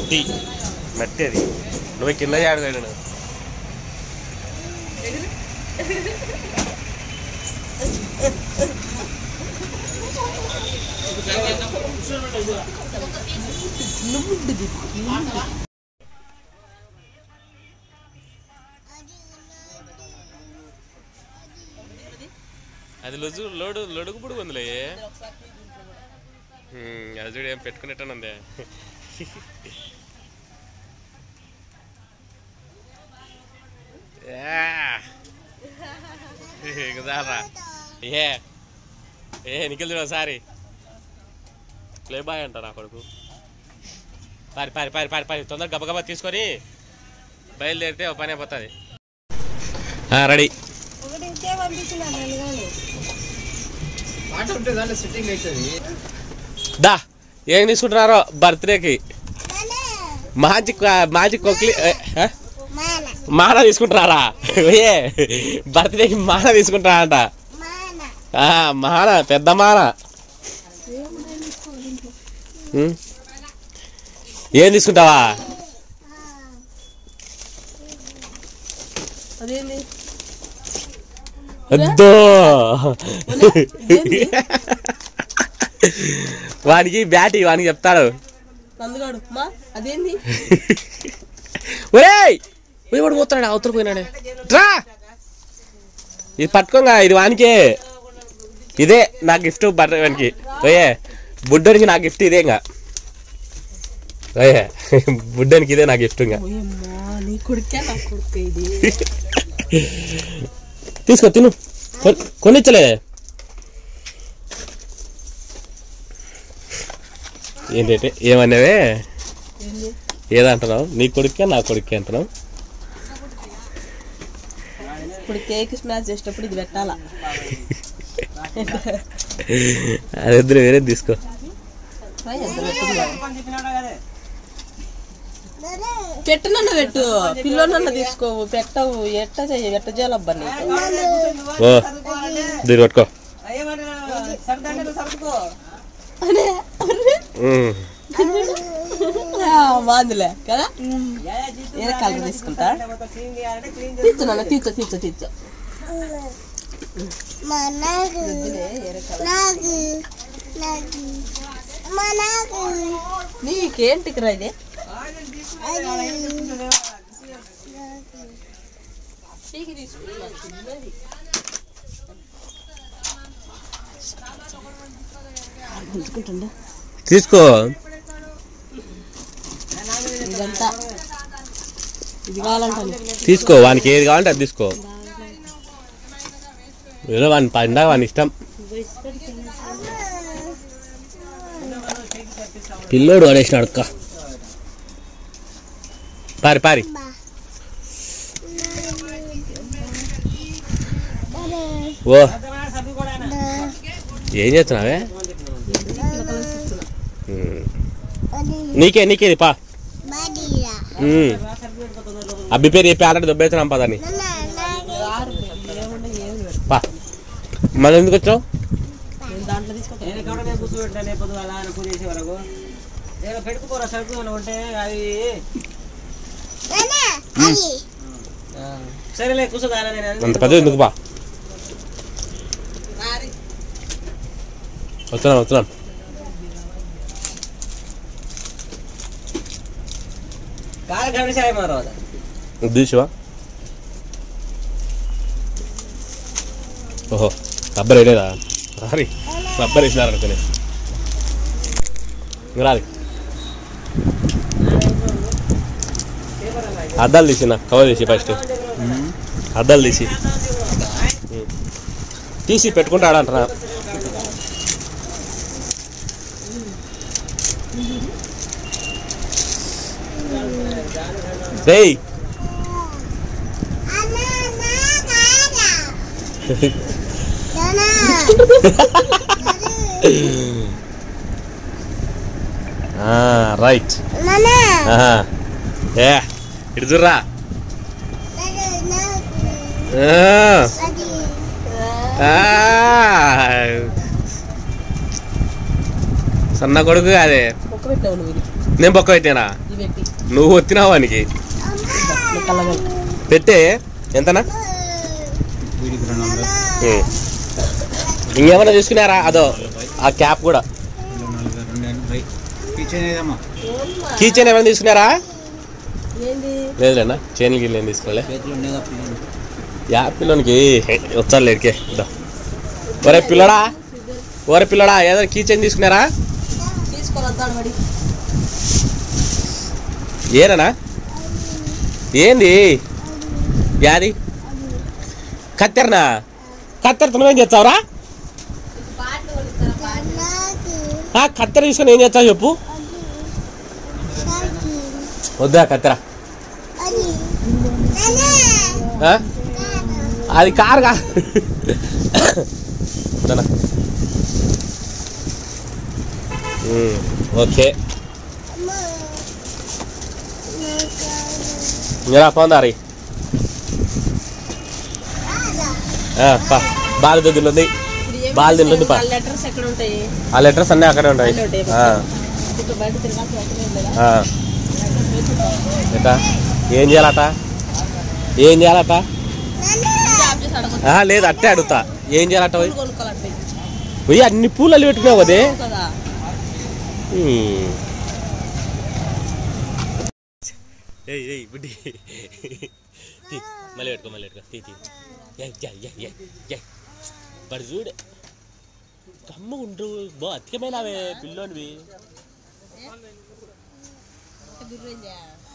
మట్టి మట్టి అది నువ్వు కింద ఆడు వెళ్ళను అది లొజు లోడు లొడుగు పుడుగు ఉందిలే ఉమ్, అది చూడు ఏం పెట్టుకునేట్టనుందే కుదారా ఏ ఏ నిఖిల్ చూడ ఒకసారి ప్లే బాయ్ అంటారు ఆ కొడుకు పారి పారి పారి పారి పారి తొందరగా గబగబా తీసుకొని బయలుదేరితే ఒక పని అయిపోతుంది రెడీ ఒకటి ఇంకే పంపించినాను నేను కానీ పాట ఉంటే దాంట్లో సెట్టింగ్ అవుతుంది దా ఏం తీసుకుంటున్నారో బర్త్డేకి మాజీ మాజీ కొక్లి ఏ, ఏ? మాన మాల తీసుకుంటున్నారా ఏ బర్త్డేకి మాల తీసుకుంటారంట మాన ఆ, మాల పెద్ద మాల ఉం? ఏం తీసుకుంటావా అదేంది వద్దు వానికి బ్యాటి వానికి చెప్తాడు నందుగాడు మా అదేంది ఒరేయ్ పోయి వాడు పోతున్నాడు అవతల పోయినాడే రా ఇది పట్టుకోగా ఇది వానికే ఇదే నా గిఫ్ట్ బట్ట వానికి ఓయే బుడ్డోనికి నా గిఫ్ట్ ఇదే ఇంకా ఓయే బుడ్డోనికి ఇదే నా గిఫ్ట్ ఇంకా ఓయమ్మా నీ కొడుకే నా కొడుకు ఇది తీసుకో తిను కొ- కొనిచ్చలే ఏంటంటే ఏమన్నావే ఏంది ఏదంటున్నావు నీ కొడుకే నా కొడుకే అంటున్నావు ఇప్పుడు కేక్ స్మాష్ చేసేటప్పుడు ఇది పెట్టాలా అది వద్దులే వేరే తీసుకో ఆ, ఎంత పెట్టుకుందా పెట్టనన్న పెట్టు పిల్లోనన్న తీసుకోవు పెట్టవు ఎట్ట చెయ్యి ఎట్ట చేయాలబ్బా నీకు ఓ దీన్ని పట్టుకో అరే, అరే. ఉమ్. ఆ, బాగుందిలే కదా ఏ కలర్ తీసుకుంటా తీర్చు నాన్న తీర్చు తీర్చు తీర్చు వద్దులే, ఏరే colour. నీకేంటికి రా ఇది పీకి తీసుకున్నా, చిన్నది. ఆ, గుంజుకుంటుందా తీసుకో ఇదంతా ఇది కావాలంటాను తీసుకో వానికి ఏది కావాలంటే అది తీసుకో ఏదో వాని పండగ వాని ఇష్టం పిల్లోడు పడేసినాడు అక్క పారి పారి ఓ ఏం చేస్తున్నావే ఉమ్. నీకే నీకే ఇది పా ఉమ్. అబ్బి పేరు చెప్పి ఆల్రెడీ దొబ్బేస్తున్నాం పదని ఆరు ఏముండే ఏమి పెట్టు. పా మనం ఎందుకు వచ్చావు నేను దాంట్లో తీసుకుంటాను కూర్చోబెట్టాలి పొద్దు అలా పూజ చేసే వరకు నేను పెట్టుకుపోరా సరుకు ఏమైనా ఉంటే అవి సరేలే కూర్చోదా నేను అంత పెద్ద ఎందుకు బా వస్తున్నాను వస్తున్నాను కాలు గమనించాలి మారవ ఉద్దేశవా ఓహో రబ్బర్ వేయలేదా సారీ రబ్బర్ వేసినారు అనుకునే ఇంకా రాలి అద్దాలు తీసి నా కవర్ తీసి ఫస్ట్ అద్దాలు తీసి ఉమ్. తీసి పెట్టుకుంటాడు అంటున్నా రేయ్ రైట్ ఏ ఇటు చూర్రా ఆ, ఆ. సన్న కొడుకు అదే మొక్క పెట్టావు నువ్వు ఇది నేను పక్క పెట్టానా ఇది పెట్టి నువ్వు వచ్చినావు వానికి నువ్వు కలగండి పెట్టే ఎంతనా వీడికి రెండు వందలు ఉం. ఇంకేమైనా తీసుకున్నారా అదో ఆ క్యాప్ కూడా రెండు నాలుగు రెండు ఎనభై కిచెన్ ఏదమ్మా కీ చైన్ ఏమైనా తీసుకున్నారా ఏంది లేదులేనా చైన్ గిన్నె ఏం తీసుకోలే చేతిలో ఉండేదా పిల్లలు యా పిల్లోనికి వచ్చారు లేడికే దా. ఒరే పిల్లడా ఒరే పిల్లడా ఏదో కీ చైన్ తీసుకున్నారా తీసుకొని మరి ఏనా ఏంది యాది కత్తెరనా కత్తెరతో నువ్వేం చేస్తావురా ఆ, కత్తెర తీసుకొని ఏం చేస్తావు చెప్పు వద్దా కత్తెర ఆ? అది కారు కా దనా. ఉమ్, ఓకే ఇంకా పోందారి బాల్ దగ్గర ఉంది బాల్ తింటుంది పా లెటర్స్ ఎక్కడ ఉంటాయి ఆ లెటర్స్ అన్నీ అక్కడే ఉంటాయి అన్నీ ఉంటాయి. ఆ, ఇటు బయట తిరగాల్సిన అవసరం లేదా ఆ. ఎట్టా ఏం చేయాలట ఏం చేయాలట జాబ్ చేసి అడగొచ్చు ఆ, లేదు అట్టే అడుగుతా ఏం చేయాలట పోయి పూలు కొనుక్కోవాలంటే పోయి అన్ని పూలు అల్లి పెట్టుకున్నావు కదే కదా ఉమ్. ఏయ్ ఏయ్ బుడ్డి తీ, మళ్ళీ పెట్టుకో మళ్ళీ పెట్టుకో తీ తీ ఏయ్, ఏయ్, ఏయ్, ఏయ్, ఏయ్. పడు చూడు కమ్మ ఉండ్రు బా అతికమైనవే పిల్లోనివి బిర్రేంజా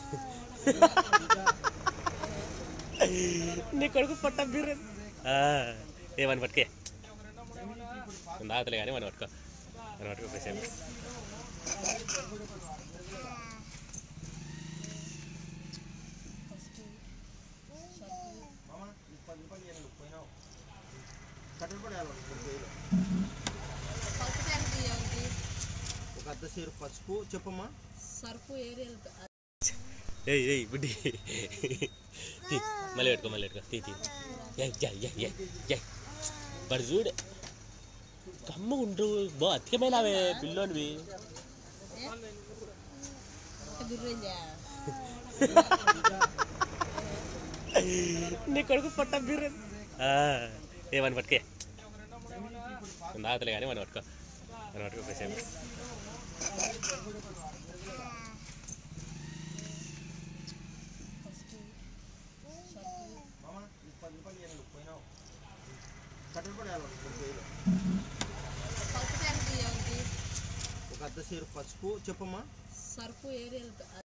నీ కొడుకు పట్ట బీర ఏమని పట్టుకే దాతలే కానీ మనం పట్టుకో మనం పట్టుకో ప్రసేపు ఒక అర్ధ సేరు పసుపు చెప్పమ్మా సర్ఫ్ ఏరియల్ ఏయ్ ఏయ్ బుడ్డి తీ, మళ్ళీ పెట్టుకో మళ్ళీ పెట్టుకో తీ తీ ఏయ్ ఏయ్ ఏయ్ ఏయ్ ఏయ్ పడు చూడు కమ్మ ఉండ్రు బా అతికమైనవే పిల్లోనివి బిర్రేంజా నీ కొడుకు పట్ట బీర ఏమని పట్టుకే దాతలే కానీ మనం పట్టుకో మనం పట్టుకో ప్రసేపు ఒక అర్ధ సేరు పసుపు చెప్పమ్మా సర్ఫ్ ఏరియల్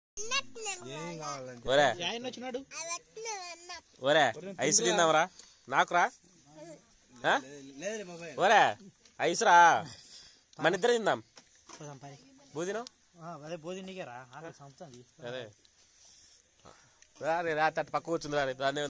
ఒరే ఆయన వచ్చినాడు ఒరే ఐస్ తిందాంరా నాకురా ఆ? లేదు బాబాయ్ ఒరే ఐసురా మన ఇద్దరు తిందాం భూదినం అదే భోజనం నీకే రా సంస్థ అదే రా రే, రా తట్టు పక్క కూర్చుంది రా రే. దాన్ని